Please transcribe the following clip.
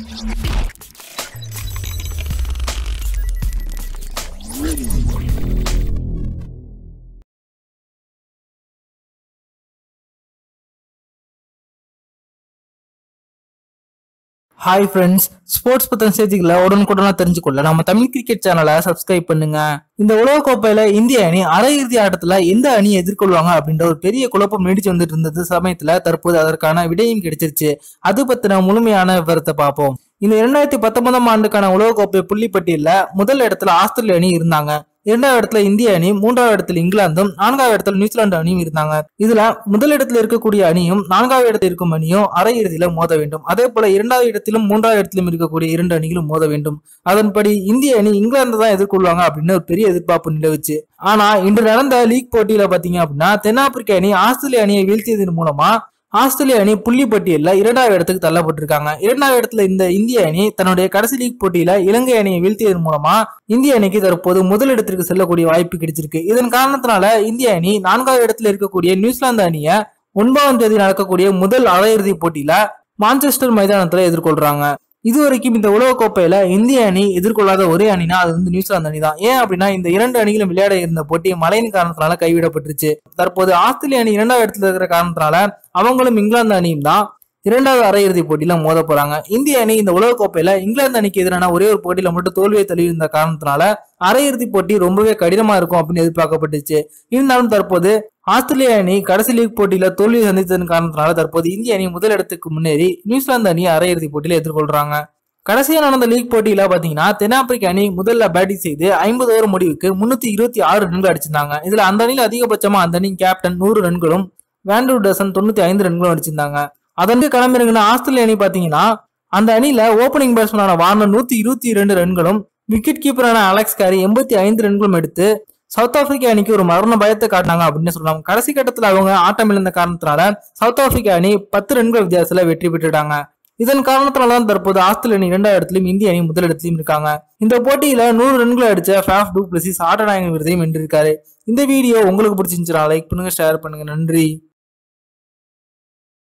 hi friends sports பத்தின செய்திகளை உடனுக்குடனா தெரிஞ்சுக்கொள்ள நம்ம தமிழ் கிரிக்கெட் சேனலை சப்ஸ்கிரைப் பண்ணுங்க இந்த உலகக்கோப்பையில இந்திய அணி அரையிறுதி ஆட்டத்துல எந்த அணியை எதிர்கொள்வாங்க அப்படின்ற ஒரு பெரிய குழப்பம் நீடிச்சு வந்துட்டு இருந்தது சமயத்துல தற்போது அதற்கான விடையும் கிடைச்சிருச்சு அது பத்தின முழுமையான விவரத்தை பார்ப்போம் இந்த இரண்டாயிரத்தி பத்தொன்பதாம் ஆண்டுக்கான உலகக்கோப்பை புள்ளிப்பட்டியல்ல முதல் இடத்துல ஆஸ்திரேலிய அணி இருந்தாங்க இரண்டாவது இடத்துல இந்திய அணி மூன்றாவது இடத்துல இங்கிலாந்தும் நான்காவது இடத்துல நியூசிலாந்து அணியும் இருந்தாங்க இதுல முதல் இடத்துல இருக்கக்கூடிய அணியும் நான்காவது இடத்தில் இருக்கும் அணியும் அரையிறுதியில மோத வேண்டும் அதே போல இரண்டாவது இடத்திலும் மூன்றாவது இடத்திலும் இருக்கக்கூடிய இரண்டு அணிகளும் மோத வேண்டும் அதன்படி இந்திய அணி இங்கிலாந்து தான் எதிர்கொள்வாங்க அப்படின்னு ஒரு பெரிய எதிர்பார்ப்பு நிலவுச்சு ஆனா இன்று நடந்த லீக் போட்டியில பாத்தீங்க அப்படின்னா தென்னாப்பிரிக்க அணி ஆஸ்திரேலிய அணியை வீழ்த்தியதன் மூலமா ஆஸ்திரேலிய அணி புள்ளி பட்டியல்ல இரண்டாவது இடத்துக்கு தள்ளப்பட்டிருக்காங்க இரண்டாவது இடத்துல இந்த இந்திய அணி தன்னுடைய கடைசி லீக் போட்டியில இலங்கை அணியை வீழ்த்தியதன் மூலமா இந்திய அணிக்கு தற்போது முதல் இடத்திற்கு செல்லக்கூடிய வாய்ப்பு கிடைச்சிருக்கு இதன் காரணத்தினால இந்திய அணி நான்காவது இடத்துல இருக்கக்கூடிய நியூசிலாந்து அணியை ஒன்பதாம் தேதி நடக்கக்கூடிய முதல் அரையிறுதி போட்டியில மான்செஸ்டர் மைதானத்துல எதிர்கொள்றாங்க இது வரைக்கும் இந்த உலகக்கோப்பையில இந்திய அணி எதிர்கொள்ளாத ஒரே அணினா அது வந்து நியூசிலாந்து அணி தான் ஏன் அப்படின்னா இந்த இரண்டு அணிகளும் விளையாட இருந்த போட்டி மழையின் காரணத்தினால கைவிடப்பட்டுருச்சு தற்போது ஆஸ்திரேலிய அணி இரண்டாவது இடத்துல இருக்கிற காரணத்தினால அவங்களும் இங்கிலாந்து அணியும் தான் இரண்டாவது அரையிறுதி போட்டியில மோத போறாங்க இந்திய அணி இந்த உலகக்கோப்பையில இங்கிலாந்து அணிக்கு எதிரான ஒரே ஒரு போட்டியில மட்டும் தோல்வியை தழுவிருந்த காரணத்தினால அரையிறுதி போட்டி ரொம்பவே கடினமா இருக்கும் அப்படின்னு எதிர்பார்க்கப்பட்டுச்சு இருந்தாலும் தற்போது ஆஸ்திரேலிய அணி கடைசி லீக் போட்டியில தோல்வி சந்தித்ததன் காரணத்தினால தற்போது இந்திய அணி முதல் இடத்துக்கு முன்னேறி நியூசிலாந்து அணி அரையிறுதி போட்டியில எதிர்கொள்றாங்க கடைசியா நடந்த லீக் போட்டியில பாத்தீங்கன்னா தென்னாப்பிரிக்க அணி முதல்ல பேட்டிங் செய்து ஐம்பது ஓவர் முடிவுக்கு முன்னூத்தி இருபத்தி ஆறு ரன்கள் அடிச்சிருந்தாங்க இதுல அந்த அணியில் அதிகபட்சமா அந்த அணி கேப்டன் நூறு ரன்களும் வேண்டூ டசன் தொண்ணூத்தி ஐந்து ரன்களும் அடிச்சிருந்தாங்க அதற்கு களமிறங்கின ஆஸ்திரேலிய அணி பாத்தீங்கன்னா அந்த அணியில ஓபனிங் பேட்ஸ்மேனான வார்னர் நூத்தி இருபத்தி இரண்டு ரன்களும் விக்கெட் கீப்பரான அலெக்ஸ் கேரி எண்பத்தி ஐந்து ரன்களும் எடுத்து சவுத் ஆப்பிரிக்கா அணிக்கு ஒரு மரண பயத்தை காட்டினாங்க அப்படின்னு சொல்லலாம் கடைசி கட்டத்துல அவங்க ஆட்டம் இழந்த காரணத்தினால சவுத் ஆப்பிரிக்கா அணி பத்து ரன்கள் வித்தியாசத்துல வெற்றி பெற்றுட்டாங்க இதன் காரணத்தினால தான் தற்போது ஆஸ்திரேலிய அணி இரண்டாவது இடத்திலும் இந்திய அணி முதல் இடத்திலும் இருக்காங்க இந்த போட்டியில நூறு ரன்கள் அடிச்ச ஃபேஃப் டூ பிளஸிஸ் ஆட்டநாயகன் விருதையும் வென்றிருக்காரு இந்த வீடியோ உங்களுக்கு பிடிச்சிருந்துச்சுன்னா லைக் பண்ணுங்க ஷேர் பண்ணுங்க நன்றி